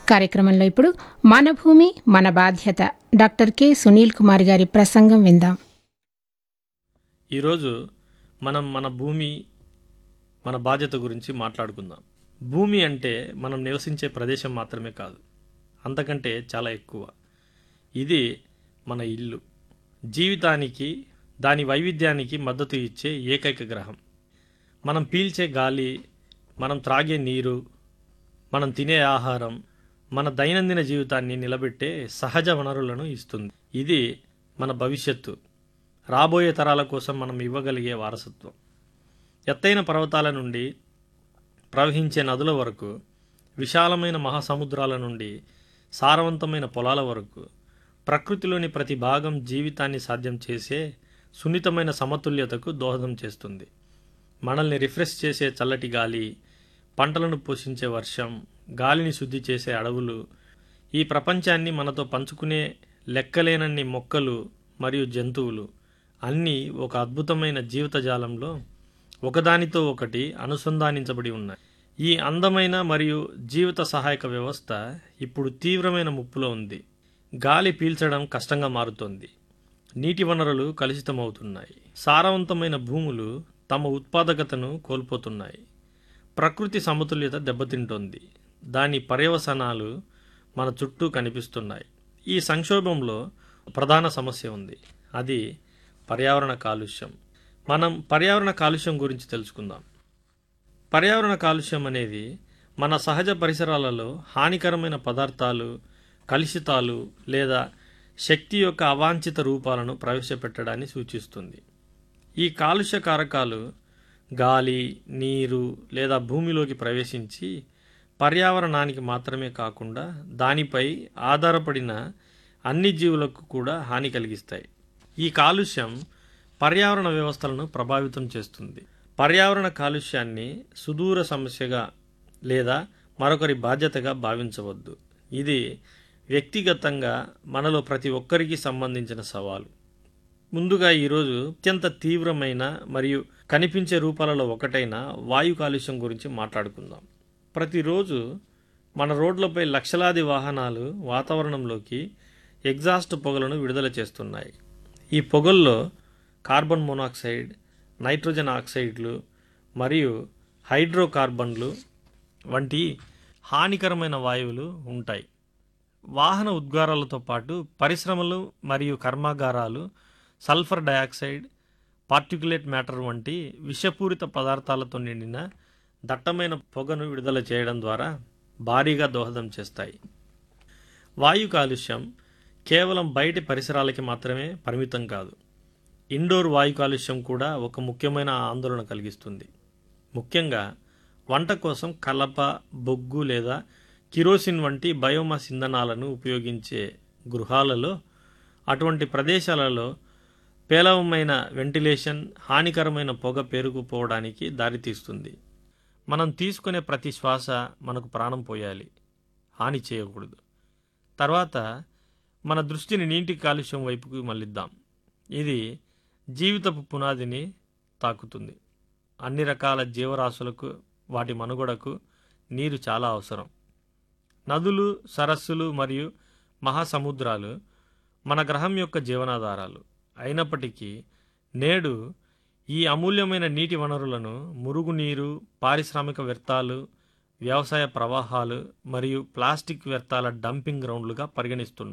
కార్యక్రమంలో ఇప్పుడు మన భూమి మన బాధ్యత డాక్టర్ కె సునీల్ కుమార్ గారి ప్రసంగం విందాం ఈరోజు మనం మన భూమి మన బాధ్యత గురించి మాట్లాడుకుందాం భూమి అంటే మనం నివసించే ప్రదేశం మాత్రమే కాదు అంతకంటే చాలా ఎక్కువ ఇది మన ఇల్లు జీవితానికి దాని వైవిధ్యానికి మద్దతు ఇచ్చే ఏకైక గ్రహం మనం పీల్చే గాలి మనం త్రాగే నీరు మనం తినే ఆహారం మన దైనందిన జీవితాన్ని నిలబెట్టే సహజ వనరులను ఇస్తుంది ఇది మన భవిష్యత్తు రాబోయే తరాల కోసం మనం ఇవ్వగలిగే వారసత్వం ఎత్తైన పర్వతాల నుండి ప్రవహించే నదుల వరకు విశాలమైన మహాసముద్రాల నుండి సారవంతమైన పొలాల వరకు ప్రకృతిలోని ప్రతి భాగం జీవితాన్ని సాధ్యం చేసే సున్నితమైన సమతుల్యతకు దోహదం చేస్తుంది మనల్ని రిఫ్రెష్ చేసే చల్లటి గాలి పంటలను పోషించే వర్షం గాలిని శుద్ధి చేసే అడవులు ఈ ప్రపంచాన్ని మనతో పంచుకునే లెక్కలేనన్ని మొక్కలు మరియు జంతువులు అన్నీ ఒక అద్భుతమైన జీవితజాలంలో ఒకదానితో ఒకటి అనుసంధానించబడి ఉన్నాయి ఈ అందమైన మరియు జీవిత సహాయక వ్యవస్థ ఇప్పుడు తీవ్రమైన ముప్పులో ఉంది గాలి పీల్చడం కష్టంగా మారుతోంది నీటి వనరులు కలుషితమవుతున్నాయి సారవంతమైన భూములు తమ ఉత్పాదకతను కోల్పోతున్నాయి ప్రకృతి సమతుల్యత దెబ్బతింటోంది దాని పర్యవసనాలు మన చుట్టూ కనిపిస్తున్నాయి ఈ సంక్షోభంలో ప్రధాన సమస్య ఉంది అది పర్యావరణ కాలుష్యం మనం పర్యావరణ కాలుష్యం గురించి తెలుసుకుందాం పర్యావరణ కాలుష్యం అనేది మన సహజ పరిసరాలలో హానికరమైన పదార్థాలు కలుషితాలు లేదా శక్తి యొక్క అవాంఛిత రూపాలను ప్రవేశపెట్టడాన్ని సూచిస్తుంది ఈ కాలుష్య కారకాలు గాలి నీరు లేదా భూమిలోకి ప్రవేశించి పర్యావరణానికి మాత్రమే కాకుండా దానిపై ఆధారపడిన అన్ని జీవులకు కూడా హాని కలిగిస్తాయి ఈ కాలుష్యం పర్యావరణ వ్యవస్థలను ప్రభావితం చేస్తుంది పర్యావరణ కాలుష్యాన్ని సుదూర సమస్యగా లేదా మరొకరి బాధ్యతగా భావించవద్దు ఇది వ్యక్తిగతంగా మనలో ప్రతి ఒక్కరికి సంబంధించిన సవాలు ముందుగా ఈరోజు అత్యంత తీవ్రమైన మరియు కనిపించే రూపాలలో ఒకటైన వాయు కాలుష్యం గురించి మాట్లాడుకుందాం ప్రతిరోజు మన రోడ్లపై లక్షలాది వాహనాలు వాతావరణంలోకి ఎగ్జాస్ట్ పొగలను విడుదల చేస్తున్నాయి ఈ పొగల్లో కార్బన్ మోనాక్సైడ్ నైట్రోజన్ ఆక్సైడ్లు మరియు హైడ్రోకార్బన్లు వంటి హానికరమైన వాయువులు ఉంటాయి వాహన ఉద్గారాలతో పాటు పరిశ్రమలు మరియు కర్మాగారాలు సల్ఫర్ డయాక్సైడ్ పార్టికులేట్ మ్యాటర్ వంటి విషపూరిత పదార్థాలతో నిండిన దట్టమైన పొగను విడుదల చేయడం ద్వారా భారీగా దోహదం చేస్తాయి వాయు కాలుష్యం కేవలం బయటి పరిసరాలకి మాత్రమే పరిమితం కాదు ఇండోర్ వాయు కాలుష్యం కూడా ఒక ముఖ్యమైన ఆందోళన కలిగిస్తుంది ముఖ్యంగా వంట కోసం కలప బొగ్గు లేదా కిరోసిన్ వంటి బయోమాస్ ఇంధనాలను ఉపయోగించే గృహాలలో అటువంటి ప్రదేశాలలో పేలవమైన వెంటిలేషన్ హానికరమైన పొగ పేరుకుపోవడానికి దారితీస్తుంది మనం తీసుకునే ప్రతి శ్వాస మనకు ప్రాణం పోయాలి హాని చేయకూడదు తర్వాత మన దృష్టిని నీటి కాలుష్యం వైపుకు మళ్ళిద్దాం ఇది జీవితపు పునాదిని తాకుతుంది అన్ని రకాల జీవరాశులకు వాటి మనుగడకు నీరు చాలా అవసరం నదులు సరస్సులు మరియు మహాసముద్రాలు మన గ్రహం యొక్క జీవనాధారాలు అయినప్పటికీ నేడు ఈ అమూల్యమైన నీటి వనరులను మురుగునీరు పారిశ్రామిక వ్యర్థాలు వ్యవసాయ ప్రవాహాలు మరియు ప్లాస్టిక్ వ్యర్థాల డంపింగ్ గ్రౌండ్లుగా పరిగణిస్తున్నారు